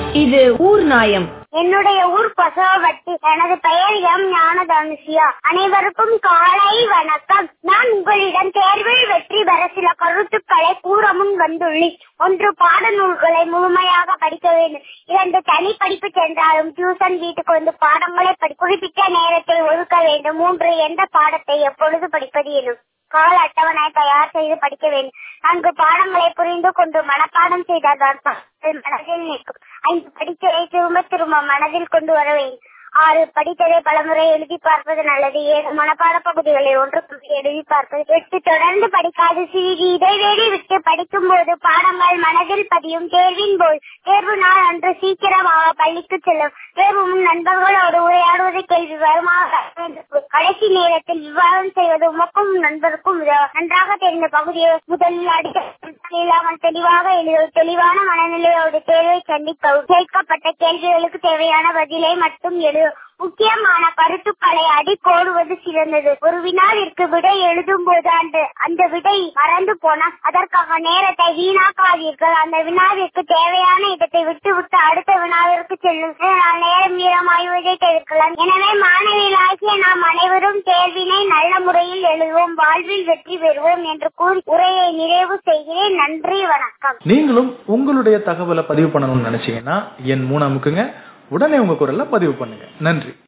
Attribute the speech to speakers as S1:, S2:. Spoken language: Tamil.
S1: இது ஊர் நாயம்
S2: என்னுடைய ஊர் பசவவட்டி எனது பெயர் எம் ஞானதனுசியா அனைவருக்கும் காலை வணக்கம் நான் உங்களிடம் தேர்வில் வெற்றி பெற சில கருத்துக்களை கூற முன் வந்துள்ளேன் ஒன்று பாடநூல்களை முழுமையாக படிக்க வேண்டும் இரண்டு தனி படிப்பு சென்றாலும் டியூஷன் வீட்டுக்கு வந்து பாடங்களை படி குறிப்பிட்ட நேரத்தை ஒதுக்க வேண்டும் மூன்று எந்த பாடத்தை எப்பொழுது படிப்பது எனும் கால அட்டவணை தயார் செய்து படிக்க வேண்டும் நான்கு பாடங்களை புரிந்து கொண்டு மனப்பாடம் செய்தால்தான் மனதில் நிற்கும் ஐந்து படித்ததை திரும்ப திரும்ப மனதில் கொண்டு வர வேண்டும் ஆறு படித்ததை பலமுறை எழுதி பார்ப்பது நல்லது ஏழு மனப்பாட பகுதிகளை ஒன்று எழுதி பார்ப்பது எட்டு தொடர்ந்து படிக்காது சிறிது இடைவெளி விட்டு படிக்கும் போது பாடங்கள் மனதில் பதியும் தேர்வின் போது தேர்வு நாள் அன்று சீக்கிரமாக பள்ளிக்கு செல்லும் தேர்வு முன் நண்பர்களோடு உரையாடுவது கேள்வி வருமாக கடைசி நேரத்தில் விவாதம் செய்வது உமக்கும் நண்பருக்கும் நன்றாக தெரிந்த பகுதியை முதலில் அடிக்க இல்லாமல் தெளிவாக எழுத தெளிவான மனநிலையோடு தேர்வை சந்திக்கவும் கேட்கப்பட்ட கேள்விகளுக்கு தேவையான பதிலை மட்டும் எழு முக்கியமான கருத்துக்களை அடிக்கோடுவது சிறந்தது ஒரு வினாவிற்கு விடை எழுதும் போது அந்த அந்த விடை மறந்து போனால் அதற்காக நேரத்தை வீணாக்காதீர்கள் அந்த வினாவிற்கு தேவையான இடத்தை விட்டு விட்டு அடுத்த வினாவிற்கு செல்லும் நேரம் மீறமாயுவதை தவிர்க்கலாம் எனவே மாணவியலாகிய நாம் அனைவரும் தேர்வினை நல்ல முறையில் எழுதுவோம் வாழ்வில் வெற்றி பெறுவோம் என்று கூறி உரையை நிறைவு செய்கிறேன் நன்றி வணக்கம்
S3: நீங்களும் உங்களுடைய தகவலை பதிவு பண்ணணும்னு நினைச்சீங்கன்னா என் மூணு அமுக்குங்க உடனே உங்க குரல்ல பதிவு பண்ணுங்க நன்றி